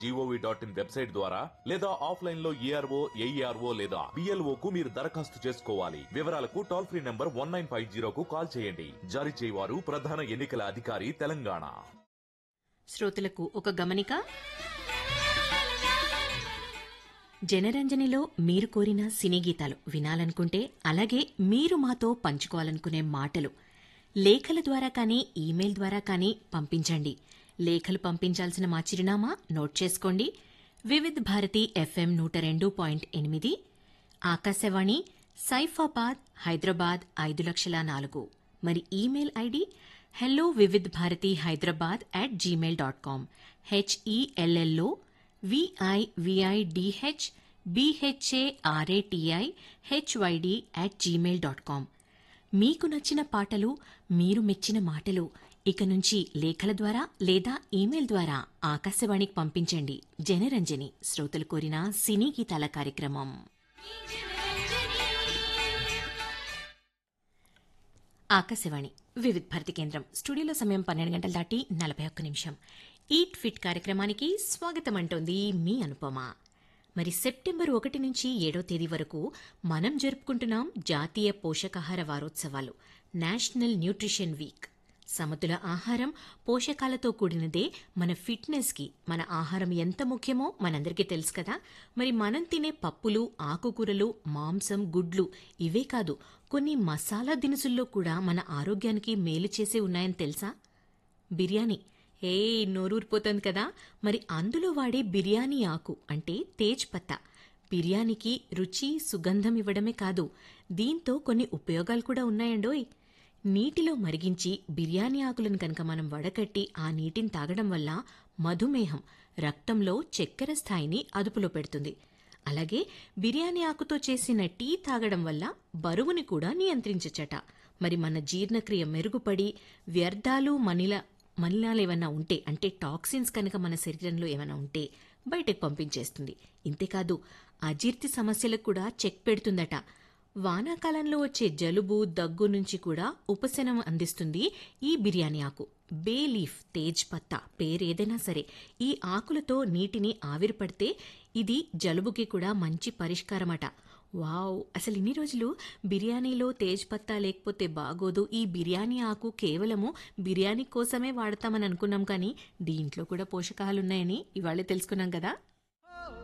GOV dot in website ద్వారా లేదా offline లో ఏఆర్ఓ ఏఈఆర్ఓ లేదా బిఎల్ఓ కు మీరు దరఖాస్తు చేసుకోవాలి వివరాలకు toll free number one nine five జీరోకు కాల్ చేయండి జారీ చేయవారు ప్రధాన ఎన్నికల అధికారి తెలంగాణ శ్రోతలకు ఒక గమనిక జనరంజనిలో మీరు కోరిన సినీ గీతాలు వినాలనుకుంటే అలాగే మీరు మాతో పంచుకోవాలనుకునే మాటలు లేఖల ద్వారా కానీ ఈమెయిల్ ద్వారా కానీ పంపించండి లేఖలు పంపించాల్సిన మా చిరునామా నోట్ చేసుకోండి వివిధ్ భారతి ఎఫ్ఎం నూట రెండు పాయింట్ ఎనిమిది ఆకాశవాణి సైఫాబాద్ హైదరాబాద్ ఐదు లక్షల నాలుగు మరి email ID hello Vividh Bharati Hyderabad at Gmail dot com HELLO విఐవిఐడిహెచ్ BHARATI HYD at Gmail dot com మీకు నచ్చిన పాటలు మీరు మెచ్చిన మాటలు ఇక నుంచి లేఖల ద్వారా లేదా ఈమెయిల్ ద్వారా ఆకాశవాణికి పంపించండి జనరంజని శ్రోతలు కోరిన సినీ గీతాల కార్యక్రమం ఆకాశవాణి వివిధ భారతి కేంద్రం స్టూడియోలో సమయం పన్నెండు గంటల దాటి నలభై ఒక్క నిమిషం ఈట్ ఫిట్ కార్యక్రమానికి స్వాగతం అంటోంది మీ అనుపమ మరి సెప్టెంబర్ ఒకటి నుంచి ఏడో తేదీ వరకు మనం జరుపుకుంటున్నాం జాతీయ పోషకాహార వారోత్సవాలు నేషనల్ న్యూట్రిషన్ వీక్ సమతుల ఆహారం పోషకాలతో కూడినదే మన ఫిట్నెస్కి మన ఆహారం ఎంత ముఖ్యమో మనందరికీ తెలుసు కదా మరి మనం తినే పప్పులు ఆకుకూరలు మాంసం గుడ్లు ఇవే కాదు కొన్ని మసాలా దినుసుల్లో కూడా మన ఆరోగ్యానికి మేలు చేసే ఉన్నాయని తెలుసా బిర్యానీ ఏ నోరూరిపోతుంది కదా మరి అందులో వాడే బిర్యానీ ఆకు అంటే తేజ్ పత్తా బిర్యానీకి రుచి సుగంధం ఇవ్వడమే కాదు దీంతో కొన్ని ఉపయోగాలు కూడా ఉన్నాయండోయ్ నీటిలో మరిగించి బిర్యానీ ఆకులను కనుక మనం వడకట్టి ఆ నీటిని తాగడం వల్ల మధుమేహం రక్తంలో చక్కెర స్థాయిని అదుపులో పెడుతుంది అలాగే బిర్యానీ ఆకుతో చేసిన టీ తాగడం వల్ల బరువుని కూడా నియంత్రించచ్చట మరి మన జీర్ణక్రియ మెరుగుపడి వ్యర్థాలు మనిల మలినాలు ఏమైనా ఉంటే అంటే టాక్సిన్స్ కనుక మన శరీరంలో ఏమైనా ఉంటే బయటకు పంపించేస్తుంది ఇంతేకాదు అజీర్తి సమస్యలకు కూడా చెక్ పెడుతుందట వానాకాలంలో వచ్చే జలుబు దగ్గు నుంచి కూడా ఉపశమనం అందిస్తుంది ఈ బిర్యానీ ఆకు బే లీఫ్ తేజ్ పత్తా పేరేదైనా సరే ఈ ఆకులతో నీటిని ఆవిరిపడితే ఇది జలుబుకి కూడా మంచి పరిష్కారమట వావ్ అసలు ఇన్ని రోజులు బిర్యానీలో తేజ్ పత్తా లేకపోతే బాగోదు ఈ బిర్యానీ ఆకు కేవలము బిర్యానీ కోసమే వాడతామని అనుకున్నాం కానీ దీంట్లో కూడా పోషకాలున్నాయని ఇవాళే తెలుసుకున్నాం కదా